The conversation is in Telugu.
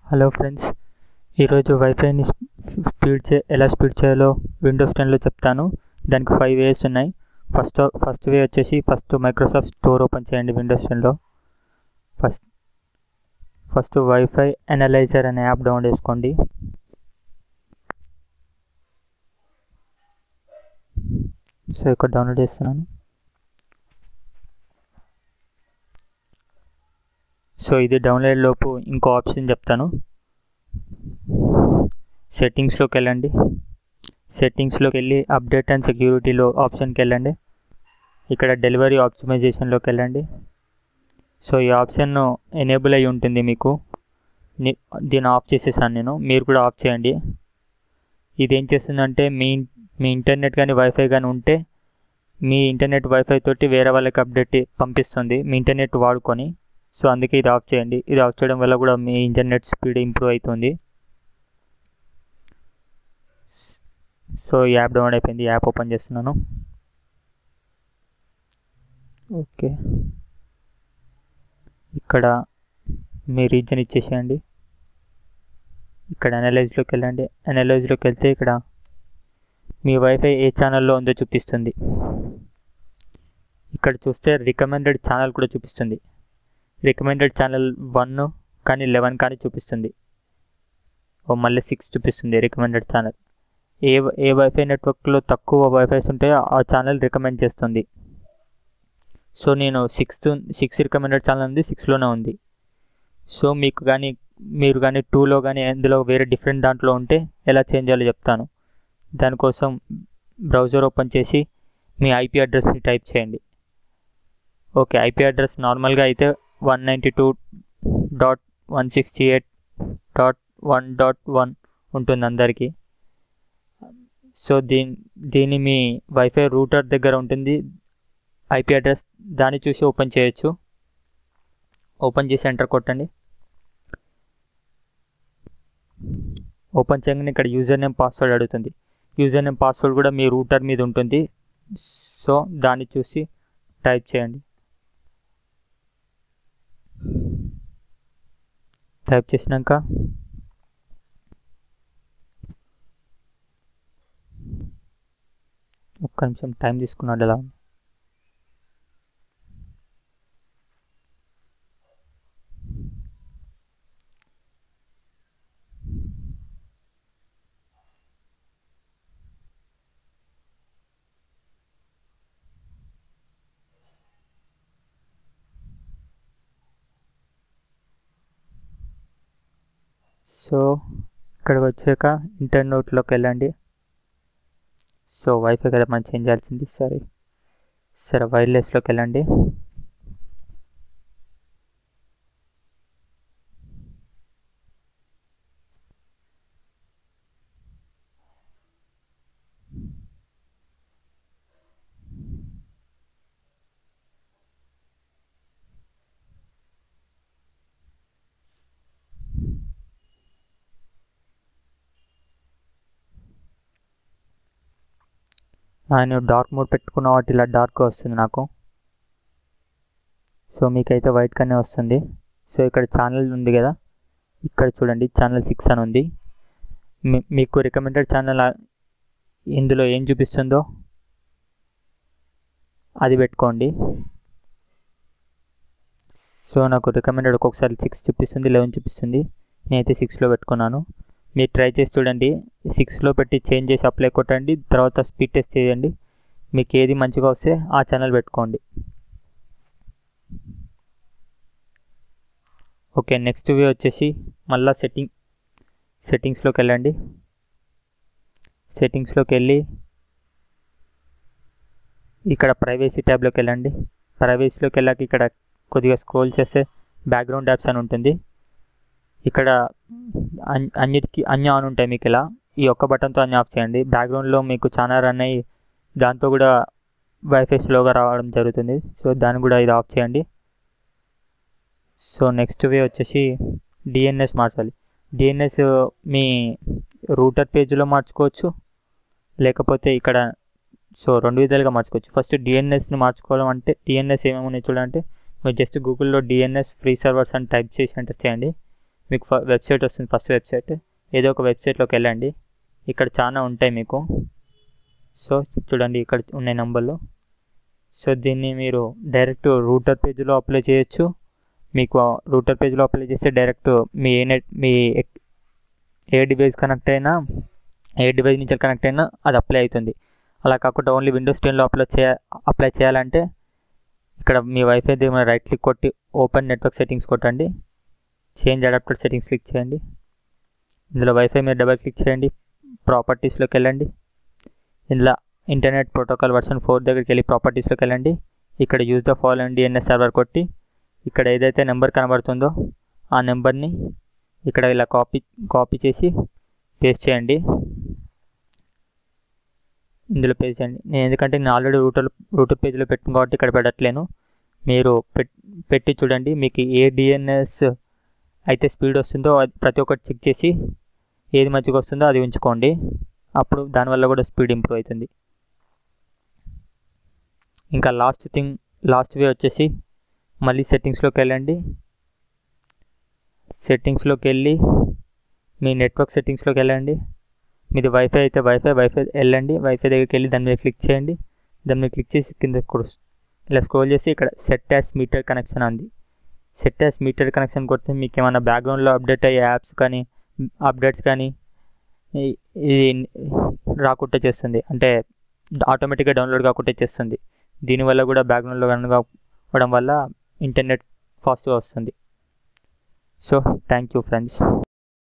హలో ఫ్రెండ్స్ ఈరోజు వైఫైని స్పీడ్ చే ఎలా స్పీడ్ చేయాలో విండోస్ టెన్లో చెప్తాను దానికి ఫైవ్ వేస్ ఉన్నాయి ఫస్ట్ ఫస్ట్ వే వచ్చేసి ఫస్ట్ మైక్రోసాఫ్ట్ స్టోర్ ఓపెన్ చేయండి విండోస్ టెన్లో first first wifi analyser app యాప్ డౌన్లోడ్ చేసుకోండి సో ఇక్కడ డౌన్లోడ్ చేస్తున్నాను సో ఇది డౌన్లోడ్ లోపు ఇంకో ఆప్షన్ చెప్తాను సెట్టింగ్స్లోకి వెళ్ళండి సెట్టింగ్స్లోకి వెళ్ళి అప్డేట్ అండ్ సెక్యూరిటీలో ఆప్షన్కి వెళ్ళండి ఇక్కడ డెలివరీ ఆప్టిమైజేషన్లోకి వెళ్ళండి సో ఈ ఆప్షన్ ఎనేబుల్ అయి ఉంటుంది మీకు దీన్ని ఆఫ్ చేసేసాను నేను మీరు కూడా ఆఫ్ చేయండి ఇది ఏం చేస్తుందంటే మీ మీ ఇంటర్నెట్ కానీ వైఫై కానీ ఉంటే మీ ఇంటర్నెట్ వైఫై తోటి వేరే వాళ్ళకి అప్డేట్ పంపిస్తుంది మీ ఇంటర్నెట్ వాడుకొని సో అందుకే ఇది ఆఫ్ చేయండి ఇది ఆఫ్ చేయడం వల్ల కూడా మీ ఇంటర్నెట్ స్పీడ్ ఇంప్రూవ్ అవుతుంది సో ఈ యాప్ డౌన్లోడ్ అయిపోయింది యాప్ ఓపెన్ చేస్తున్నాను ఓకే ఇక్కడ మీ రీజన్ ఇచ్చేసేయండి ఇక్కడ అనలైజ్లోకి వెళ్ళండి అనలైజ్లోకి వెళ్తే ఇక్కడ మీ వైఫై ఏ ఛానల్లో ఉందో చూపిస్తుంది ఇక్కడ చూస్తే రికమెండెడ్ ఛానల్ కూడా చూపిస్తుంది రికమెండెడ్ ఛానల్ వన్ కానీ లెవెన్ కానీ చూపిస్తుంది ఓ మళ్ళీ సిక్స్ చూపిస్తుంది రికమెండెడ్ ఛానల్ ఏ ఏ వైఫై నెట్వర్క్లో తక్కువ వైఫైస్ ఉంటాయో ఆ ఛానల్ రికమెండ్ చేస్తుంది సో నేను సిక్స్త్ సిక్స్ రికమెండెడ్ ఛానల్ ఉంది సిక్స్లోనే ఉంది సో మీకు కానీ మీరు కానీ టూలో కానీ ఎందులో వేరే డిఫరెంట్ దాంట్లో ఉంటే ఎలా చేంజ్ చేయాలో చెప్తాను దానికోసం బ్రౌజర్ ఓపెన్ చేసి మీ ఐపీ అడ్రస్ని టైప్ చేయండి ఓకే ఐపీ అడ్రస్ నార్మల్గా అయితే one ninety two dot one sixty eight dot one dot one ఉంటుంది అందరికీ సో దీని దీని మీ వైఫై రూటర్ దగ్గర ఉంటుంది ఐపీ అడ్రస్ దాన్ని చూసి ఓపెన్ చేయొచ్చు ఓపెన్ చేసి ఎంటర్ కొట్టండి ఓపెన్ చేయగానే ఇక్కడ యూజర్ నేమ్ పాస్వర్డ్ అడుగుతుంది యూజర్ నేమ్ పాస్వర్డ్ కూడా మీ రూటర్ మీద ఉంటుంది సో దాన్ని చూసి టైప్ చేయండి టైప్ చేసినాక ఒక్క నిమిషం టైం తీసుకున్నాడు ఎలా సో ఇక్కడికి వచ్చాక ఇంటర్నెట్లోకి వెళ్ళండి సో వైఫై కదా మనం చేంజ్ చేయాల్సింది సరే సరే వైర్లెస్లోకి వెళ్ళండి నేను డార్క్ మోడ్ పెట్టుకున్న వాటి ఇలా డార్క్ వస్తుంది నాకు సో మీకైతే వైట్ కానీ వస్తుంది సో ఇక్కడ ఛానల్ ఉంది కదా ఇక్కడ చూడండి ఛానల్ సిక్స్ అని ఉంది మీకు రికమెండెడ్ ఛానల్ ఇందులో ఏం చూపిస్తుందో అది పెట్టుకోండి సో నాకు రికమెండెడ్ ఒక్కొక్కసారి సిక్స్ చూపిస్తుంది లెవెన్ చూపిస్తుంది నేనైతే సిక్స్లో పెట్టుకున్నాను మీరు ట్రై చేసి చూడండి సిక్స్లో పెట్టి చేంజ్ చేసి అప్లై కొట్టండి తర్వాత స్పీడ్ టెస్ట్ చేయండి మీకు ఏది మంచిగా వస్తే ఆ ఛానల్ పెట్టుకోండి ఓకే నెక్స్ట్ వే వచ్చేసి మళ్ళీ సెట్టింగ్ సెట్టింగ్స్లోకి వెళ్ళండి సెట్టింగ్స్లోకి వెళ్ళి ఇక్కడ ప్రైవేసీ ట్యాబ్లోకి వెళ్ళండి ప్రైవేసీలోకి వెళ్ళాక ఇక్కడ కొద్దిగా స్క్రోల్ చేస్తే బ్యాక్గ్రౌండ్ యాప్స్ అని ఉంటుంది ఇక్కడ అన్నిటికీ అన్ని ఆన్ ఉంటాయి మీకు ఇలా ఈ ఒక్క బటన్తో అన్ని ఆఫ్ చేయండి బ్యాక్గ్రౌండ్లో మీకు చాలా రన్ అయ్యి దాంతో కూడా వైఫై స్లోగా రావడం జరుగుతుంది సో దాన్ని కూడా ఇది ఆఫ్ చేయండి సో నెక్స్ట్ వే వచ్చేసి డిఎన్ఎస్ మార్చాలి డిఎన్ఎస్ మీ రూటర్ పేజీలో మార్చుకోవచ్చు లేకపోతే ఇక్కడ సో రెండు విధాలుగా మార్చుకోవచ్చు ఫస్ట్ డిఎన్ఎస్ని మార్చుకోవడం అంటే డిఎన్ఎస్ ఏమేమి ఉన్నాయి చూడంటే మీరు జస్ట్ గూగుల్లో డిఎన్ఎస్ ఫ్రీ సర్వర్స్ అని టైప్ చేసి ఎంటర్ చేయండి మీకు వెబ్సైట్ వస్తుంది ఫస్ట్ వెబ్సైట్ ఏదో ఒక వెబ్సైట్లోకి వెళ్ళండి ఇక్కడ చాలా ఉంటాయి మీకు సో చూడండి ఇక్కడ ఉన్నాయి నంబర్లు సో దీన్ని మీరు డైరెక్ట్ రూటర్ పేజ్లో అప్లై చేయొచ్చు మీకు రూటర్ పేజ్లో అప్లై చేస్తే డైరెక్ట్ మీ ఏ నెట్ మీ ఎక్- ఏ డివైస్ కనెక్ట్ అయినా ఏ డివైస్ నుంచి కనెక్ట్ అయినా అది అప్లై అవుతుంది అలా కాకుండా ఓన్లీ విండోస్ టెన్లో అప్లై చేయ అప్లై చేయాలంటే ఇక్కడ మీ వైఫై దగ్గర రైట్ క్లిక్ కొట్టి ఓపెన్ నెట్వర్క్ సెట్టింగ్స్ కొట్టండి చేంజ్ అడాప్టర్ సెట్టింగ్స్ క్లిక్ చేయండి ఇందులో వైఫై మీద డబల్ క్లిక్ చేయండి ప్రాపర్టీస్లోకి వెళ్ళండి ఇందులో ఇంటర్నెట్ ప్రోటోకాల్ వర్షన్ ఫోర్ దగ్గరికి వెళ్ళి ప్రాపర్టీస్లోకి వెళ్ళండి ఇక్కడ use the follow DNS server కొట్టి ఇక్కడ ఏదైతే నెంబర్ కనబడుతుందో ఆ నెంబర్ని ఇక్కడ ఇలా కాపీ కాపీ చేసి పేస్ట్ చేయండి ఇందులో పేస్ట్ చేయండి నేను ఎందుకంటే నేను ఆల్రెడీ రూటర్ రూటర్ పేజ్లో పెట్టిన కాబట్టి ఇక్కడ పెట్టట్లేను మీరు పెట్- పెట్టి చూడండి మీకు ఏ డిఎన్ఎస్ అయితే స్పీడ్ వస్తుందో అది ప్రతి ఒక్కటి చెక్ చేసి ఏది మంచిగా వస్తుందో అది ఉంచుకోండి అప్పుడు దానివల్ల కూడా స్పీడ్ ఇంప్రూవ్ అవుతుంది ఇంకా లాస్ట్ థింగ్ లాస్ట్ వే వచ్చేసి మళ్ళీ సెట్టింగ్స్లోకి వెళ్ళండి సెట్టింగ్స్లోకి వెళ్ళి మీ నెట్వర్క్ సెట్టింగ్స్లోకి వెళ్ళండి మీది వైఫై అయితే వైఫై వైఫై వెళ్ళండి వైఫై దగ్గరికి వెళ్ళి దాని మీద క్లిక్ చేయండి దాని మీద క్లిక్ చేసి కింద క్రూస్ ఇలా స్క్రోల్ చేసి ఇక్కడ సెట్ యాస్ మీటర్ కనెక్షన్ ఉంది సెట్ యాస్ మీటర్ కనెక్షన్ కొడితే మీకు ఏమైనా బ్యాక్గ్రౌండ్లో అప్డేట్ అయ్యే యాప్స్ కానీ అప్డేట్స్ కానీ ఈ- ఇది రాకుండా చేస్తుంది అంటే ఆటోమేటిక్గా డౌన్లోడ్ కాకుండా చేస్తుంది దీనివల్ల కూడా బ్యాక్గ్రౌండ్లో కనుక అవ్వడం వల్ల ఇంటర్నెట్ ఫాస్ట్గా వస్తుంది సో థ్యాంక్ యూ ఫ్రెండ్స్